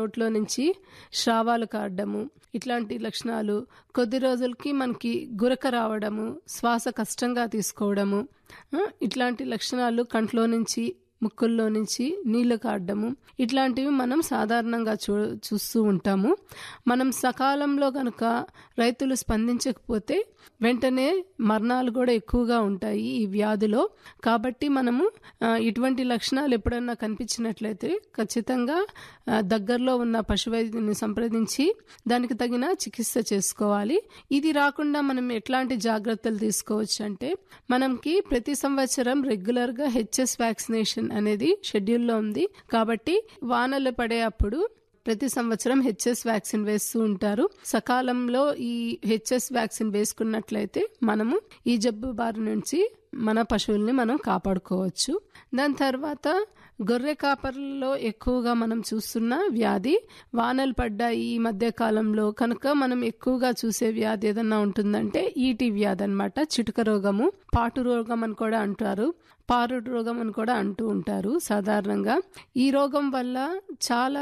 నోట్లో నుంచి స్రావాలు కారడము ఇట్లాంటి లక్షణాలు కొద్ది రోజులకి మనకి గురక రావడము శ్వాస కష్టంగా తీసుకోవడము ఆ, ఇట్లాంటి లక్షణాలు కంట్లో నుంచి ముక్కుల్లో నుంచి నీళ్లు కారడము ఇట్లాంటివి మనం సాధారణంగా చూ చూస్తూ ఉంటాము మనం సకాలంలో గనుక రైతులు స్పందించకపోతే వెంటనే మరణాలు కూడా ఎక్కువగా ఉంటాయి ఈ వ్యాధిలో కాబట్టి మనము ఆ, ఇటువంటి లక్షణాలు ఎప్పుడన్నా కనిపించినట్లయితే ఖచ్చితంగా ఆ, దగ్గరలో ఉన్న పశువైద్యుని సంప్రదించి దానికి తగిన చికిత్స చేసుకోవాలి ఇది రాకుండా మనం ఎట్లాంటి జాగ్రత్తలు తీసుకోవచ్చు అంటే మనకి ప్రతి సంవత్సరం రెగ్యులర్ గా హెచ్ఎస్ వ్యాక్సినేషన్ అనేది షెడ్యూల్లో ఉంది కాబట్టి వానలు పడే అప్పుడు ప్రతి సంవత్సరం హెచ్ఎస్ వ్యాక్సిన్ వేస్తూ ఉంటారు సకాలంలో ఈ హెచ్ఎస్ వ్యాక్సిన్ వేసుకున్నట్లయితే మనము ఈ జబ్బు బారి నుంచి మన పశువుల్ని మనం కాపాడుకోవచ్చు దాని తర్వాత గొర్రె కాపర్లలో ఎక్కువగా మనం చూస్తున్న వ్యాధి వానలు పడ్డాయి ఈ మధ్య కాలంలో కనుక మనం ఎక్కువగా చూసే వ్యాధి ఏదన్నా ఉంటుందంటే ఈటి వ్యాధి అనమాట చిటుక రోగము పాటు రోగం అని కూడా అంటారు పారుడు రోగం అని కూడా అంటూ ఉంటారు సాధారణంగా ఈ రోగం వల్ల చాలా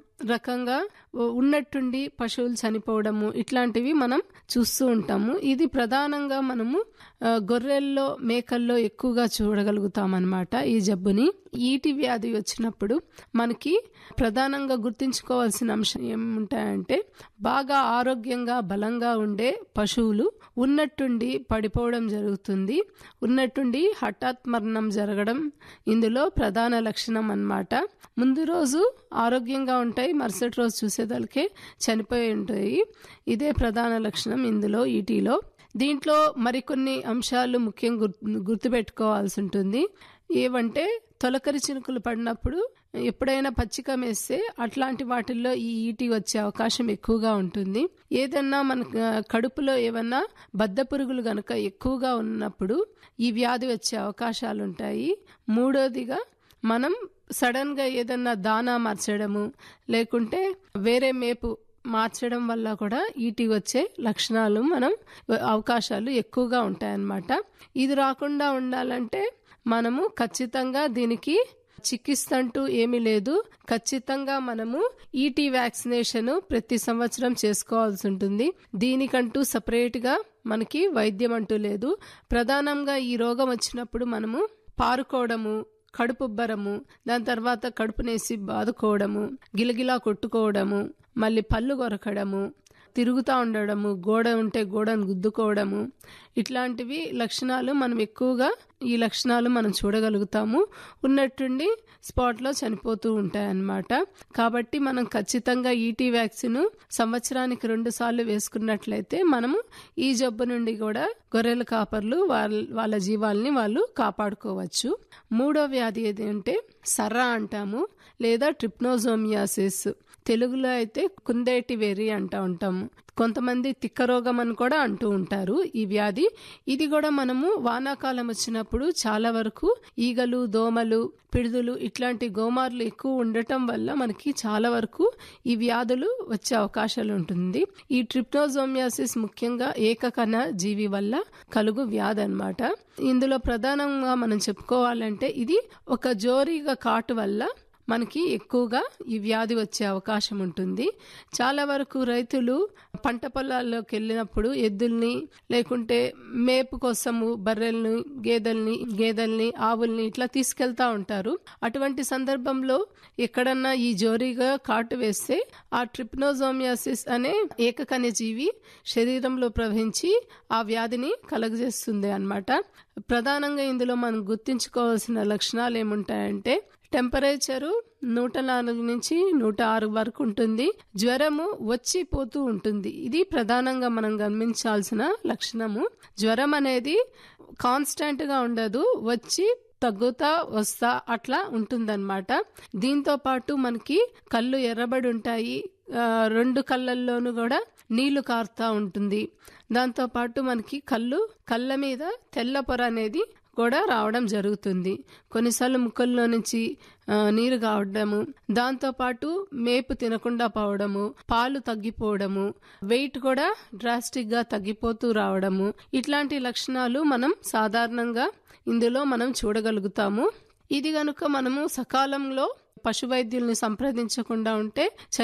రకంగా ఉన్నట్టుండి పశువులు చనిపోవడము ఇట్లాంటివి మనం చూస్తూ ఉంటాము ఇది ప్రధానంగా మనము ఆ, గొర్రెల్లో మేకల్లో ఎక్కువగా చూడగలుగుతాం అన్నమాట ఈ జబ్బుని ఈటి వ్యాధి వచ్చినప్పుడు మనకి ప్రధానంగా గుర్తుంచుకోవాల్సిన అంశం ఏముంటాయంటే బాగా ఆరోగ్యంగా బలంగా ఉండే పశువులు ఉన్నట్టుండి పడిపోవడం జరుగుతుంది ఉన్నట్టుండి హఠాత్ మరణం జరగడం ఇందులో ప్రధాన లక్షణం అన్నమాట ముందు రోజు ఆరోగ్యంగా ఉంటాయి మరుసటి రోజు చూసేదానికే చనిపోయి ఉంటాయి ఇదే ప్రధాన లక్షణం ఇందులో ఈటీలో దీంట్లో మరికొన్ని అంశాలు ముఖ్యంగా గుర్తు గుర్తుపెట్టుకోవాల్సి ఉంటుంది ఏవంటే తొలకరి చినుకులు పడినప్పుడు ఎప్పుడైనా పచ్చిక వేస్తే అట్లాంటి వాటిల్లో ఈ ఈటి వచ్చే అవకాశం ఎక్కువగా ఉంటుంది ఏదన్నా మన కడుపులో ఏమన్నా బద్ద పురుగులు గనక ఎక్కువగా ఉన్నప్పుడు ఈ వ్యాధి వచ్చే అవకాశాలు ఉంటాయి మూడోదిగా మనం సడన్ గా ఏదన్నా దానా మార్చడము లేకుంటే వేరే మేపు మార్చడం వల్ల కూడా ఈటి వచ్చే లక్షణాలు మనం అవకాశాలు ఎక్కువగా ఉంటాయన్నమాట ఇది రాకుండా ఉండాలంటే మనము ఖచ్చితంగా దీనికి చికిత్స అంటూ ఏమీ లేదు ఖచ్చితంగా మనము ఈటీ వ్యాక్సినేషన్ ప్రతి సంవత్సరం చేసుకోవాల్సి ఉంటుంది దీనికంటూ సపరేట్ గా మనకి వైద్యం అంటూ లేదు ప్రధానంగా ఈ రోగం వచ్చినప్పుడు మనము పారుకోవడము కడుపుబ్బరము దాని తర్వాత కడుపునేసి బాదుకోవడము గిలగిలా కొట్టుకోవడము మళ్ళీ పళ్ళు కొరకడము తిరుగుతూ ఉండడము గోడ ఉంటే గోడను గుద్దుకోవడము ఇట్లాంటివి లక్షణాలు మనం ఎక్కువగా ఈ లక్షణాలు మనం చూడగలుగుతాము ఉన్నట్టుండి స్పాట్లో చనిపోతూ ఉంటాయన్నమాట కాబట్టి మనం ఖచ్చితంగా ఈటీ వ్యాక్సిన్ సంవత్సరానికి రెండు సార్లు వేసుకున్నట్లయితే మనము ఈ జబ్బు నుండి కూడా గొర్రెల కాపర్లు వాళ్ళ వాళ్ళ జీవాల్ని వాళ్ళు కాపాడుకోవచ్చు మూడో వ్యాధి ఏది అంటే సర్రా అంటాము లేదా ట్రిప్నోజోమియాసిస్ తెలుగులో అయితే కుందేటి వెర్రి అంటూ ఉంటాము కొంతమంది తిక్క రోగం అని కూడా అంటూ ఉంటారు ఈ వ్యాధి ఇది కూడా మనము వానాకాలం వచ్చినప్పుడు చాలా వరకు ఈగలు దోమలు పిడుదులు ఇట్లాంటి గోమార్లు ఎక్కువ ఉండటం వల్ల మనకి చాలా వరకు ఈ వ్యాధులు వచ్చే అవకాశాలు ఉంటుంది ఈ ట్రిప్నోజోమియాసిస్ ముఖ్యంగా ఏకకణ జీవి వల్ల కలుగు వ్యాధి అన్నమాట ఇందులో ప్రధానంగా మనం చెప్పుకోవాలంటే ఇది ఒక జోరీగా కాటు వల్ల మనకి ఎక్కువగా ఈ వ్యాధి వచ్చే అవకాశం ఉంటుంది చాలా వరకు రైతులు పంట పొలాల్లోకి వెళ్ళినప్పుడు ఎద్దుల్ని లేకుంటే మేపు కోసము బర్రెల్ని గేదెల్ని గేదెల్ని ఆవుల్ని ఇట్లా తీసుకెళ్తా ఉంటారు అటువంటి సందర్భంలో ఎక్కడన్నా ఈ జోరీగా కాటు వేస్తే ఆ ట్రిప్నోజోమియాసిస్ అనే ఏకకణ్య జీవి శరీరంలో ప్రవహించి ఆ వ్యాధిని కలగజేస్తుంది అన్నమాట ప్రధానంగా ఇందులో మనం గుర్తించుకోవాల్సిన లక్షణాలు ఏముంటాయంటే టెంపరేచరు నూట నాలుగు నుంచి నూట ఆరు వరకు ఉంటుంది జ్వరము వచ్చి పోతూ ఉంటుంది ఇది ప్రధానంగా మనం గమనించాల్సిన లక్షణము జ్వరం అనేది కాన్స్టెంట్ గా ఉండదు వచ్చి తగ్గుతా వస్తా అట్లా ఉంటుందన్నమాట దీంతో పాటు మనకి కళ్ళు ఎర్రబడి ఉంటాయి రెండు కళ్ళల్లోనూ కూడా నీళ్లు కారుతా ఉంటుంది దాంతో పాటు మనకి కళ్ళు కళ్ళ మీద తెల్ల పొర అనేది కూడా రావడం జరుగుతుంది కొన్నిసార్లు ముక్కల్లో నుంచి నీరు కావడము దాంతో పాటు మేపు తినకుండా పోవడము పాలు తగ్గిపోవడము వెయిట్ కూడా డ్రాస్టిక్ గా తగ్గిపోతూ రావడము ఇట్లాంటి లక్షణాలు మనం సాధారణంగా ఇందులో మనం చూడగలుగుతాము ఇది గనుక మనము సకాలంలో పశు వైద్యుల్ని సంప్రదించకుండా ఉంటే